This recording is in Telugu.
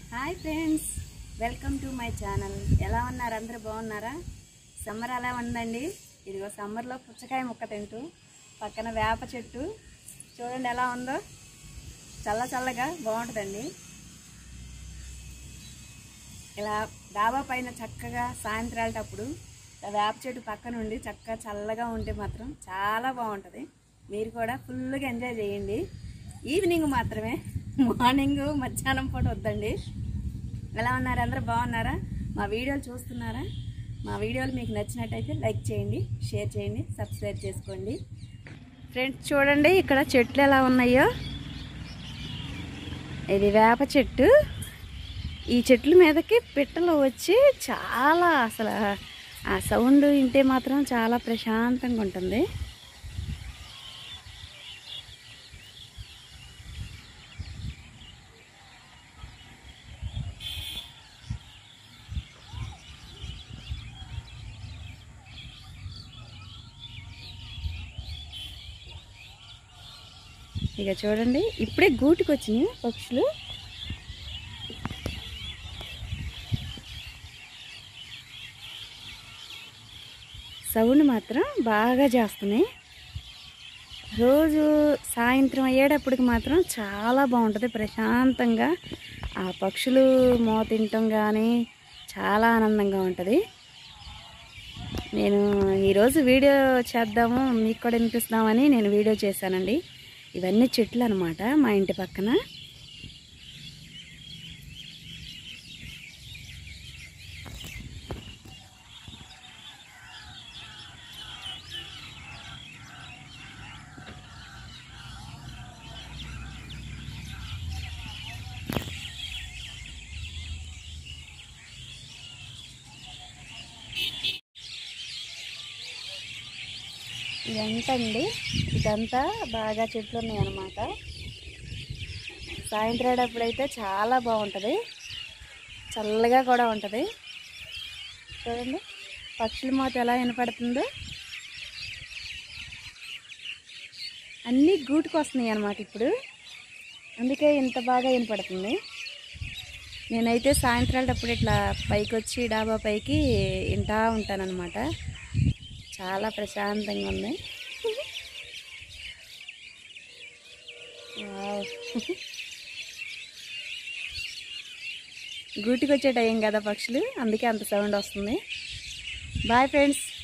Hi friends welcome to my channel ఎలా ఉన్నారు అందరూ బాగున్నారా సమ్మర్ ఎలా ఉందండి ఇదిగో సమ్మర్లో పుచ్చకాయ ముక్క తింటూ పక్కన వేప చెట్టు చూడండి ఎలా ఉందో చల్ల చల్లగా బాగుంటుందండి ఇలా డాబా పైన చక్కగా సాయంత్రాలటప్పుడు ఇలా వేప చెట్టు పక్కన ఉండి చక్కగా చల్లగా ఉంటే మాత్రం చాలా బాగుంటుంది మీరు కూడా ఫుల్గా ఎంజాయ్ చేయండి ఈవినింగ్ మాత్రమే మార్నింగ్ మధ్యాహ్నం పూట వద్దండి ఎలా ఉన్నారు అందరూ బాగున్నారా మా వీడియోలు చూస్తున్నారా మా వీడియోలు మీకు నచ్చినట్టయితే లైక్ చేయండి షేర్ చేయండి సబ్స్క్రైబ్ చేసుకోండి ఫ్రెండ్స్ చూడండి ఇక్కడ చెట్లు ఎలా ఉన్నాయో ఇది వేప చెట్టు ఈ చెట్ల మీదకి పిట్టలు వచ్చి చాలా అసలు ఆ సౌండ్ వింటే మాత్రం చాలా ప్రశాంతంగా ఉంటుంది ఇక చూడండి ఇప్పుడే గూటికి వచ్చినాయి పక్షులు సౌండ్ మాత్రం బాగా చేస్తున్నాయి రోజు సాయంత్రం అయ్యేటప్పటికి మాత్రం చాలా బాగుంటుంది ప్రశాంతంగా ఆ పక్షులు మోతింటం కానీ చాలా ఆనందంగా ఉంటుంది నేను ఈరోజు వీడియో చేద్దాము మీకు కూడా వినిపిస్తామని నేను వీడియో చేశానండి ఇవన్నీ చెట్లు అనమాట మా ఇంటి పక్కన ఇదంతా అండి ఇదంతా బాగా చెట్లు ఉన్నాయి అన్నమాట సాయంత్రం అప్పుడైతే చాలా బాగుంటుంది చల్లగా కూడా ఉంటుంది చూడండి పక్షుల మోత ఎలా వినపడుతుందో అన్నీ గూటికి వస్తున్నాయి అన్నమాట ఇప్పుడు అందుకే ఇంత బాగా వినపడుతుంది నేనైతే సాయంత్రాలప్పుడు ఇట్లా పైకి వచ్చి డాబా పైకి వింటా ఉంటానన్నమాట చాలా ప్రశాంతంగా ఉంది వావ్. గూటికి వచ్చే టైం కదా పక్షులు అందుకే అంత సౌండ్ వస్తుంది బాయ్ ఫ్రెండ్స్